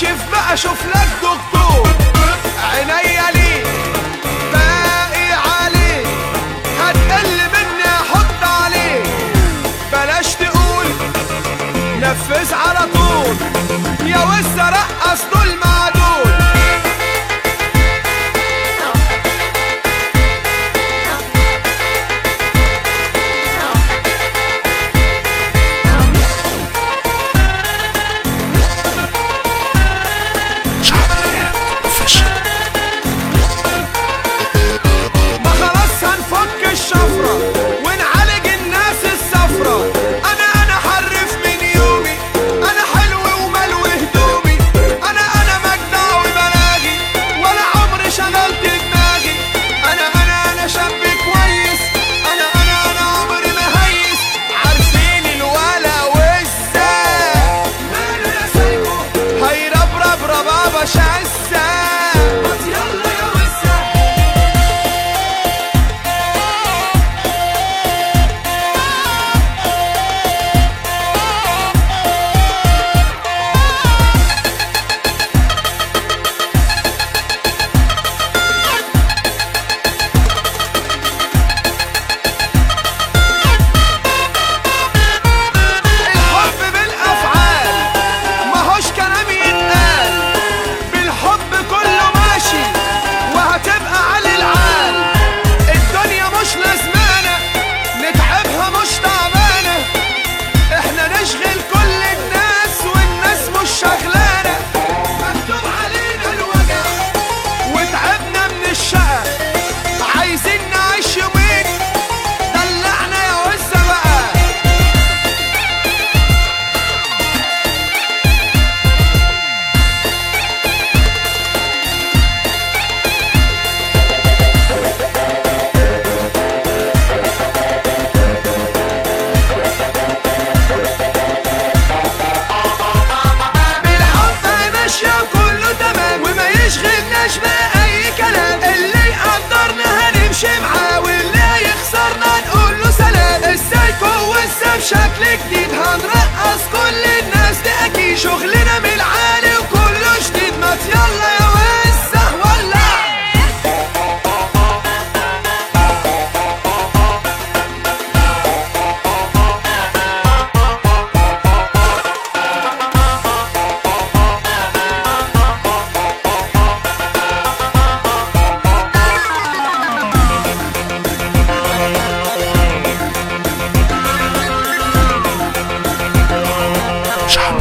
اكشف بقى اشوف لك دكتور عينيا ليك باقي عليك هتقل مني احط عليك بلاش تقول نفذ على طول يا وسع رقص دول مع دول ما خلاص هنفك الشفرة ونعالج الناس السفرة أنا أنا حرف من يومي أنا حلو وملوي هدومي أنا أنا مجدع وبلاغي ولا عمري شغلت دماغي أنا أنا أنا شاب كويس أنا أنا أنا عمري ما هيس عارفين الولا والزا ماله يا سايكو هيربرب ربابة شاسة يلا يا وسع الحب بالافعال ماهوش كلام يتقال بالحب كله ماشي وهتبقى على العال الدنيا مش لازمانه نتعبها مش تعبانه احنا نشغل كل الناس والناس مش شغلانه مكتوب علينا الوجع وتعبنا من الشقا عايزين نعيش يومين دلعنا يا وزة بقى بالحب ماشية كله تمام وما يشغلناش بأي كلام اللي يقدرنا هنمشي معاه واللي هيخسرنا نقول له سلام السايكو والسا بشكل جديد هنرقص كل الناس دي أكيد شغلنا من العالي وكله جديد ما يلا يا وزة ولع شعب